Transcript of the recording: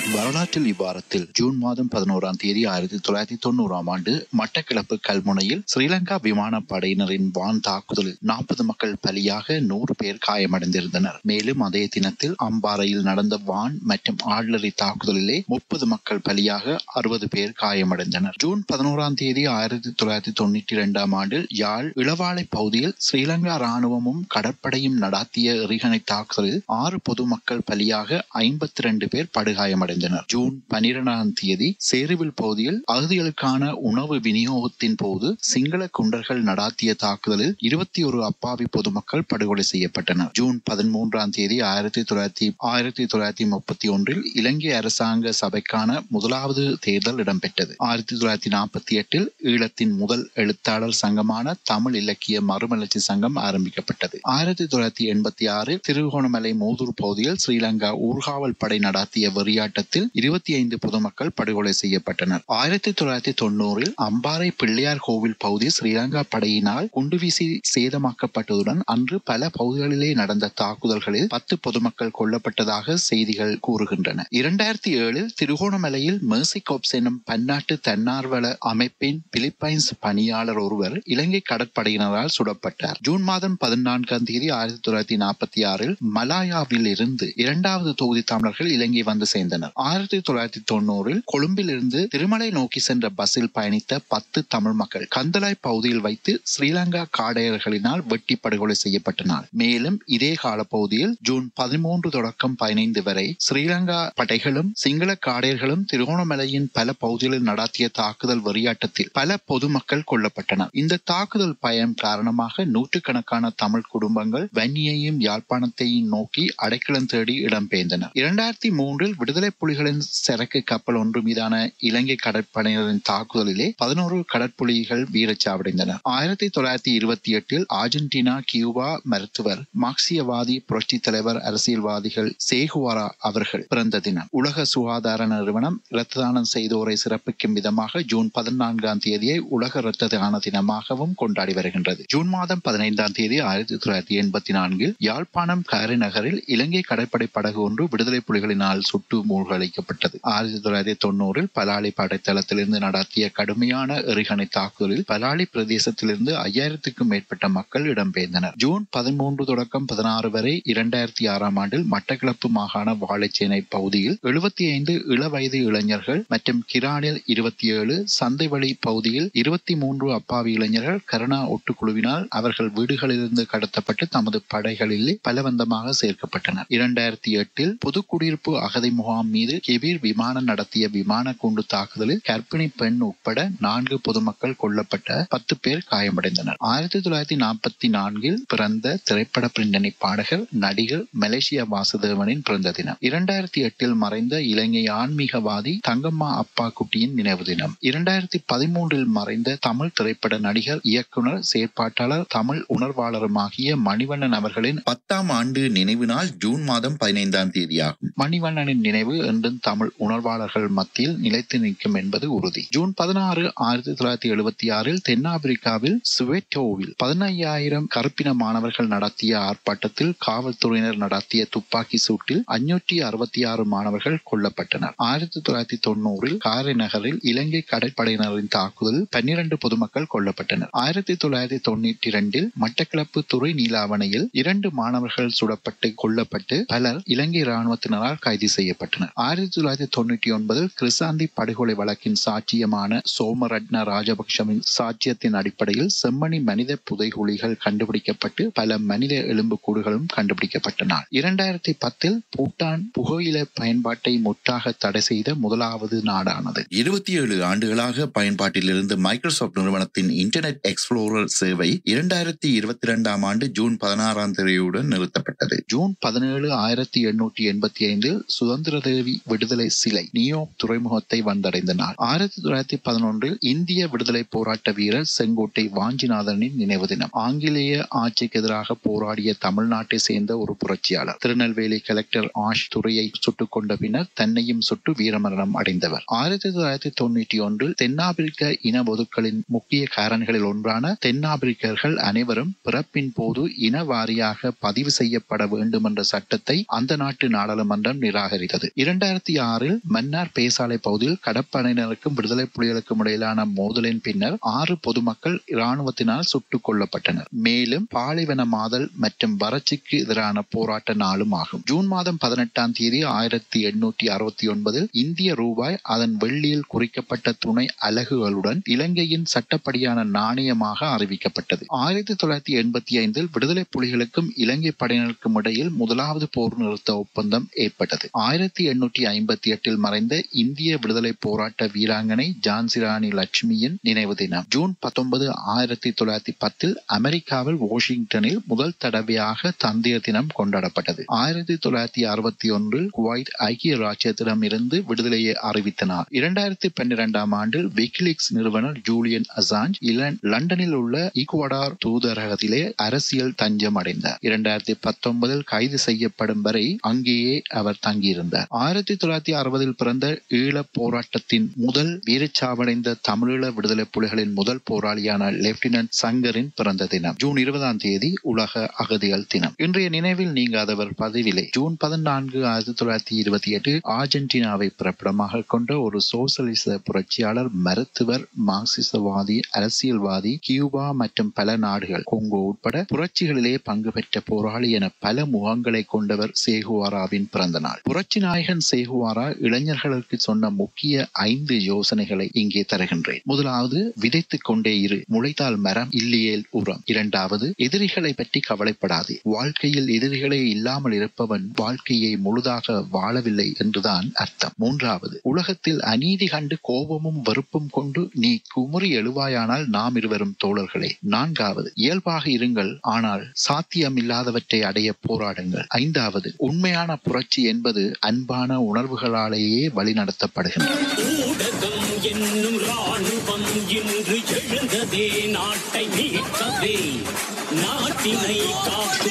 வரலாற்றில் இவ்வாரத்தில் ஜூன் மாதம் பதினோராம் தேதி ஆயிரத்தி தொள்ளாயிரத்தி தொண்ணூறாம் ஆண்டு மட்டக்கிளப்பு கல்முனையில் ஸ்ரீலங்கா விமானப்படையினரின் வான் தாக்குதலில் நாற்பது மக்கள் பலியாக நூறு பேர் காயமடைந்திருந்தனர் மேலும் அதே தினத்தில் அம்பாறையில் நடந்த வான் மற்றும் ஆட்லரி தாக்குதலிலே முப்பது மக்கள் பலியாக அறுபது பேர் காயமடைந்தனர் ஜூன் பதினோராம் தேதி ஆயிரத்தி தொள்ளாயிரத்தி தொண்ணூற்றி இரண்டாம் ஆண்டில் யாழ் இளவாலை பகுதியில் ஸ்ரீலங்கா ராணுவமும் கடற்படையும் நடாத்திய எறிகணை தாக்குதலில் ஆறு பொதுமக்கள் பலியாக ஐம்பத்தி இரண்டு பேர் படுகாயமடைந்தனர் ஜூன் பனிரெண்டாம் தேதி சேருவில் பகுதியில் அகதிகளுக்கான உணவு விநியோகத்தின் போது சிங்கள குண்டர்கள் நடாத்திய தாக்குதலில் இருபத்தி ஒரு அப்பாவி பொதுமக்கள் படுகொலை செய்யப்பட்டனர் ஜூன் பதிமூன்றாம் தேதி ஆயிரத்தி தொள்ளாயிரத்தி ஆயிரத்தி தொள்ளாயிரத்தி முப்பத்தி ஒன்றில் இலங்கை அரசாங்க சபைக்கான முதலாவது தேர்தல் இடம்பெற்றது ஆயிரத்தி தொள்ளாயிரத்தி நாற்பத்தி எட்டில் ஈழத்தின் முதல் எழுத்தாளர் சங்கமான தமிழ் இலக்கிய மறுமலர்ச்சி சங்கம் ஆரம்பிக்கப்பட்டது ஆயிரத்தி தொள்ளாயிரத்தி எண்பத்தி ஆறில் திருகோணமலை மூதூர் பகுதியில் ஸ்ரீலங்கா ஊர்காவல் படை நடாத்திய வெறியாட்டத்தில் இருபத்தி ஐந்து பொதுமக்கள் படுகொலை செய்யப்பட்டனர் ஆயிரத்தி தொள்ளாயிரத்தி தொண்ணூறில் அம்பாறை பிள்ளையார் கோவில் பகுதி ஸ்ரீலங்கா படையினால் குண்டுவீசி சேதமாக்கப்பட்டதுடன் அன்று பல பகுதிகளிலே நடந்த தாக்குதல்களில் பத்து பொதுமக்கள் கொல்லப்பட்டதாக செய்திகள் கூறுகின்றன இரண்டாயிரத்தி ஏழில் திருகோணமலையில் மேர்சி கோப்ஸ் எனும் பன்னாட்டு தன்னார்வல அமைப்பின் பிலிப்பைன்ஸ் பணியாளர் ஒருவர் இலங்கை கடற்படையினரால் சுடப்பட்டார் ஜூன் மாதம் பதினான்காம் தேதி ஆயிரத்தி தொள்ளாயிரத்தி நாற்பத்தி ஆறில் மலாயாவில் இருந்து இரண்டாவது தொகுதி தமிழர்கள் இலங்கை வந்து சேர்ந்தனர் ஆயிரத்தி தொள்ளாயிரத்தி தொண்ணூறில் கொழும்பில் இருந்து திருமலை நோக்கி சென்ற பஸ்ஸில் பயணித்த பத்து தமிழ் மக்கள் கந்தலாய் பகுதியில் வைத்து ஸ்ரீலங்கா காடையர்களினால் வெட்டி படுகொலை செய்யப்பட்டனர் மேலும் இதே கால பகுதியில் ஜூன் பதிமூன்று தொடக்கம் பதினைந்து வரை ஸ்ரீலங்கா படைகளும் சிங்கள காடையர்களும் திருகோணமலையின் பல பகுதிகளில் நடாத்திய தாக்குதல் வெறியாட்டத்தில் பல பொதுமக்கள் கொல்லப்பட்டனர் இந்த தாக்குதல் பயம் காரணமாக நூற்றுக்கணக்கான தமிழ் குடும்பங்கள் வன்னியையும் யாழ்ப்பாணத்தையும் நோக்கி அடைக்கலம் தேடி இடம்பெயர்ந்தனர் இரண்டாயிரத்தி மூன்றில் விடுதலை புலிகளின் சரக்கு கப்பல் ஒன்று மீதான இலங்கை கடற்படையினரின் தாக்குதலிலே பதினோரு கடற்புலிகள் வீரச்சாவடைந்தனர் ஆயிரத்தி தொள்ளாயிரத்தி இருபத்தி எட்டில் அர்ஜென்டினா கியூபா மருத்துவர் மார்க்சியவாதி புரட்சி தலைவர் அரசியல்வாதிகள் சேகுவாரா அவர்கள் பிறந்த தினம் உலக சுகாதார நிறுவனம் இரத்த தானம் செய்தோரை சிறப்பிக்கும் விதமாக ஜூன் பதினான்காம் தேதியை உலக இரத்த தான தினமாகவும் கொண்டாடி வருகின்றது ஜூன் மாதம் பதினைந்தாம் தேதி ஆயிரத்தி தொள்ளாயிரத்தி எண்பத்தி நான்கில் யாழ்ப்பாணம் காரி நகரில் இலங்கை கடற்படை படகு ஒன்று விடுதலை புலிகளினால் சுட்டு மூழ்கடிக்கப்பட்டது ஆயிரத்தி தொள்ளாயிரத்தி தொண்ணூறில் பலாலி படைத்தளத்திலிருந்து நடத்திய கடுமையான எறிகணை தாக்குதலில் பலாலி பிரதேசத்திலிருந்து ஐயாயிரத்துக்கும் மேற்பட்ட மக்கள் இடம்பெயர்ந்தனர் ஜூன் பதிமூன்று தொடக்கம் பதினாறு வரை இரண்டாயிரத்தி ஆறாம் ஆண்டில் மட்டக்களப்பு மாகாண வாழைச்சேனை பகுதியில் எழுபத்தி ஐந்து இளவயது இளைஞர்கள் மற்றும் கிரானில் இருபத்தி ஏழு சந்தைவழி பகுதியில் இருபத்தி மூன்று அப்பாவி இளைஞர்கள் கருணா ஒட்டுக்குழுவினால் அவர்கள் வீடுகளிலிருந்து கடத்தப்பட்டு தமது படைகளில் பலவந்தமாக சேர்க்கப்பட்டனர் இரண்டாயிரத்தி எட்டில் பொதுக்குடியிருப்பு அகதி முகாம் மீது கெபீர் விமானம் நடத்திய விமான குண்டு தாக்குதலில் கர்ப்பிணி பெண் உட்பட நான்கு பொதுமக்கள் கொல்லப்பட்ட பத்து பேர் காயமடைந்தனர் ஆயிரத்தி தொள்ளாயிரத்தி நாற்பத்தி நான்கில் பிறந்த திரைப்பட பின்னணி பாடகர் நடிகர் மலேசியா வாசுதேவனின் பிறந்த தினம் இரண்டாயிரத்தி எட்டில் மறைந்த இலங்கை ஆன்மீகவாதி தங்கம்மா அப்பா குட்டியின் நினைவு தினம் இரண்டாயிரத்தி பதிமூன்றில் மறைந்த தமிழ் திரைப்பட நடிகர் இயக்குனர் செயற்பாட்டாளர் தமிழ் உணர்வாளருமாகிய மணிவண்ணன் அவர்களின் பத்தாம் ஆண்டு நினைவு நாள் ஜூன் மாதம் பதினைந்தாம் தேதியாகும் மணிவண்ணனின் நினைவு என்றும் தமிழ் உணர்வாளர்கள் மத்தியில் நிலைத்து நிற்கும் என்பது உறுதி ஜூன் பதினாறு ஆயிரத்தி தொள்ளாயிரத்தி எழுபத்தி ஆறில் தென்னாப்பிரிக்காவில் சுவேட்டோவில் பதினையாயிரம் கருப்பின மாணவர்கள் நடத்திய ஆர்ப்பாட்டத்தில் காவல்துறையினர் நடத்திய துப்பாக்கி சூட்டில் அஞ்சூற்றி அறுபத்தி ஆறு மாணவர்கள் கொல்லப்பட்டனர் ஆயிரத்தி தொள்ளாயிரத்தி தொண்ணூறில் காரை நகரில் இலங்கை கடற்படையினரின் தாக்குதலில் பன்னிரண்டு பொதுமக்கள் கொல்லப்பட்டனர் ஆயிரத்தி தொள்ளாயிரத்தி தொண்ணூற்றி இரண்டில் மட்டக்களப்பு துறை நீலாவணையில் இரண்டு மாணவர்கள் சுடப்பட்டு கொல்லப்பட்டு பலர் இலங்கை இராணுவத்தினரால் கைது செய்யப்பட்டனர் ஆயிரத்தி தொள்ளாயிரத்தி தொண்ணூற்றி ஒன்பதில் கிருசாந்தி படுகொலை வழக்கின் சாட்சியமான சோமரட்ன ராஜபக்ஷவின் சாட்சியத்தின் அடிப்படையில் செம்மணி மனித புதைகுழிகள் கண்டுபிடிக்கப்பட்டு பல மனித எலும்புக்கூடுகளும் கண்டுபிடிக்கப்பட்டன இரண்டாயிரத்தி பத்தில் பூட்டான் புகையில பயன்பாட்டை முற்றாக தடை செய்த முதலாவது நாடானது இருபத்தி ஏழு ஆண்டுகளாக பயன்பாட்டில் இருந்து மைக்ரோசாப்ட் நிறுவனத்தின் இன்டர்நெட் எக்ஸ்ப்ளோரர் சேவை இரண்டாயிரத்தி இருபத்தி இரண்டாம் ஆண்டு ஜூன் பதினாறாம் தேதியுடன் நிறுத்தப்பட்டது ஜூன் பதினேழு ஆயிரத்தி எண்ணூற்றி எண்பத்தி ஐந்தில் சுதந்திர தேவி விடுதலை சிலை நியோக் துறைமுகத்தை வந்தடைந்த நாள் ஆயிரத்தி தொள்ளாயிரத்தி பதினொன்றில் இந்திய விடுதலை போராட்ட வீரர் செங்கோட்டை வாஞ்சிநாதனின் நினைவு தினம் ஆங்கிலேய ஆட்சிக்கு எதிராக போராடிய தமிழ்நாட்டை சேர்ந்த ஒரு புரட்சியாளர் திருநெல்வேலி கலெக்டர் ஆஷ் துறையை சுட்டுக் கொண்ட பின்னர் தன்னையும் சுட்டு வீரமரணம் அடைந்தவர் ஆயிரத்தி தொள்ளாயிரத்தி தொண்ணூற்றி ஒன்றில் தென்னாப்பிரிக்க இன ஒதுக்கலின் முக்கிய காரணிகளில் ஒன்றான தென்னாப்பிரிக்கர்கள் அனைவரும் பிறப்பின் போது இன வாரியாக பதிவு செய்யப்பட வேண்டும் என்ற சட்டத்தை அந்த நாட்டு நாடாளுமன்றம் நீதிமன்றம் நிராகரித்தது இரண்டாயிரத்தி ஆறில் மன்னார் பேசாலை பகுதியில் கடற்படையினருக்கும் விடுதலை புலிகளுக்கும் இடையிலான மோதலின் பின்னர் ஆறு பொதுமக்கள் இராணுவத்தினால் சுட்டுக் கொல்லப்பட்டனர் மேலும் பாலைவனமாதல் மற்றும் வறட்சிக்கு எதிரான போராட்ட நாளும் ஆகும் ஜூன் மாதம் பதினெட்டாம் தேதி ஆயிரத்தி எண்ணூற்றி அறுபத்தி ஒன்பதில் இந்திய ரூபாய் அதன் வெள்ளியில் குறிக்கப்பட்ட துணை அலகுகளுடன் இலங்கையின் சட்டப்படியான நாணயமாக அறிவிக்கப்பட்டது ஆயிரத்தி தொள்ளாயிரத்தி எண்பத்தி ஐந்தில் விடுதலை புலிகளுக்கும் இலங்கை படையினருக்கும் இடையில் முதலாவது போர் நிறுத்த ஒப்பந்தம் ஏற்பட்டது ஆயிரத்தி எண்ணூற்றி ஐம்பத்தி எட்டில் மறைந்த இந்திய விடுதலை போராட்ட வீராங்கனை ஜான்சிராணி லட்சுமியின் நினைவு தினம் ஜூன் பத்தொன்பது ஆயிரத்தி தொள்ளாயிரத்தி பத்தில் அமெரிக்காவில் வாஷிங்டனில் முதல் தடவையாக தந்தையர் தினம் கொண்டாடப்பட்டது ஆயிரத்தி தொள்ளாயிரத்தி அறுபத்தி ஒன்றில் குவைத் ஐக்கிய ராஜ்யத்திடம் இருந்து விடுதலையை அறிவித்தனர் இரண்டாயிரத்தி பன்னிரெண்டாம் ஆண்டில் விக்கிலீக்ஸ் நிறுவனர் ஜூலியன் அசாஞ்ச் இலன் லண்டனில் உள்ள ஈக்குவடார் தூதரகத்திலே அரசியல் தஞ்சம் அடைந்தார் இரண்டாயிரத்தி பத்தொன்பதில் கைது செய்யப்படும் வரை அங்கேயே அவர் தங்கியிருந்தார் ஆயிரத்தி தொள்ளாயிரத்தி அறுபதில் பிறந்த ஈழப் போராட்டத்தின் முதல் வீரச்சாவடைந்த தமிழீழ விடுதலை புலிகளின் முதல் போராளியான லெப்டினன்ட் சங்கரின் பிறந்த தினம் ஜூன் இருபதாம் தேதி உலக அகதிகள் தினம் இன்றைய நினைவில் நீங்காதவர் பதிவிலே ஜூன் பதினான்கு ஆயிரத்தி தொள்ளாயிரத்தி இருபத்தி எட்டு ஆர்ஜென்டினாவை பிறப்பிடமாக கொண்ட ஒரு சோசலிச புரட்சியாளர் மருத்துவர் மார்க்சிசவாதி அரசியல்வாதி கியூபா மற்றும் பல நாடுகள் கொங்கோ உட்பட புரட்சிகளிலே பங்கு பெற்ற போராளி என பல முகங்களை கொண்டவர் சேகுவாராவின் பிறந்த நாள் புரட்சி நாயகன் சேகுவாரா இளைஞர்களுக்கு சொன்ன முக்கிய ஐந்து யோசனைகளை இங்கே தருகின்றேன் முதலாவது விதைத்துக் கொண்டே இரு முளைத்தால் மரம் இல்லியேல் உரம் இரண்டாவது எதிரிகளை பற்றி கவலைப்படாது வாழ்க்கையில் எதிரிகளே இல்லாமல் இருப்பவன் வாழ்க்கையை முழுதாக வாழவில்லை என்றுதான் அர்த்தம் மூன்றாவது உலகத்தில் அநீதி கண்டு கோபமும் வெறுப்பும் கொண்டு நீ குமுறி எழுவாயானால் நாம் இருவரும் தோழர்களே நான்காவது இயல்பாக இருங்கள் ஆனால் சாத்தியமில்லாதவற்றை அடைய போராடுங்கள் ஐந்தாவது உண்மையான புரட்சி என்பது அன்பான உணர்வுகளாலேயே வழிநடத்தப்படுகின்றது ஊடகம் என்னும் ராணுவம் இன்று எழுந்ததே நாட்டை மீட்கவே நாட்டினை காக்கும்